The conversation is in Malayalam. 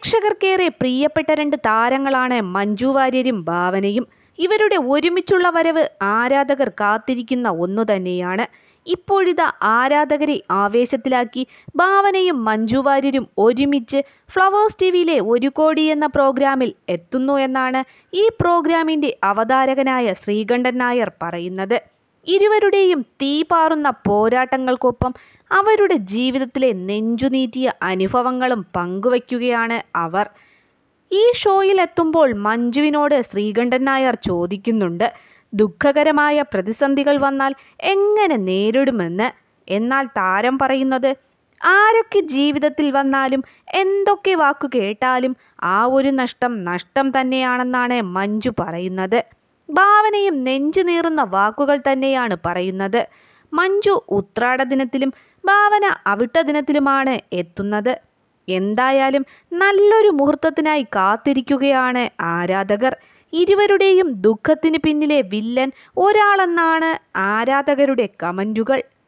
പ്രേക്ഷകർക്കേറെ പ്രിയപ്പെട്ട രണ്ട് താരങ്ങളാണ് മഞ്ജു വാര്യരും ഭാവനയും ഇവരുടെ ഒരുമിച്ചുള്ള വരവ് ആരാധകർ കാത്തിരിക്കുന്ന ഒന്നു തന്നെയാണ് ഇപ്പോഴിതാ ആരാധകരെ ആവേശത്തിലാക്കി ഭാവനയും മഞ്ജു വാര്യരും ഒരുമിച്ച് ഫ്ലവേഴ്സ് ടി വിയിലെ ഒരു കോടി എന്ന പ്രോഗ്രാമിൽ എത്തുന്നു എന്നാണ് ഈ പ്രോഗ്രാമിൻ്റെ അവതാരകനായ ശ്രീകണ്ഠൻ നായർ പറയുന്നത് ഇരുവരുടെയും തീ പാറുന്ന പോരാട്ടങ്ങൾക്കൊപ്പം അവരുടെ ജീവിതത്തിലെ നെഞ്ചുനീറ്റിയ അനുഭവങ്ങളും പങ്കുവയ്ക്കുകയാണ് അവർ ഈ ഷോയിൽ എത്തുമ്പോൾ മഞ്ജുവിനോട് ശ്രീകണ്ഠൻ നായർ ചോദിക്കുന്നുണ്ട് ദുഃഖകരമായ പ്രതിസന്ധികൾ വന്നാൽ എങ്ങനെ നേരിടുമെന്ന് എന്നാൽ താരം പറയുന്നത് ആരൊക്കെ ജീവിതത്തിൽ വന്നാലും എന്തൊക്കെ വാക്കു കേട്ടാലും ആ ഒരു നഷ്ടം നഷ്ടം തന്നെയാണെന്നാണ് മഞ്ജു പറയുന്നത് ഭാവനയും നെഞ്ചു നീറുന്ന വാക്കുകൾ തന്നെയാണ് പറയുന്നത് മഞ്ജു ഉത്രാട ദിനത്തിലും ഭാവന അവിട്ട ദിനത്തിലുമാണ് എത്തുന്നത് എന്തായാലും നല്ലൊരു മുഹൂർത്തത്തിനായി കാത്തിരിക്കുകയാണ് ആരാധകർ ഇരുവരുടെയും ദുഃഖത്തിന് പിന്നിലെ വില്ലൻ ഒരാളെന്നാണ് ആരാധകരുടെ കമൻറ്റുകൾ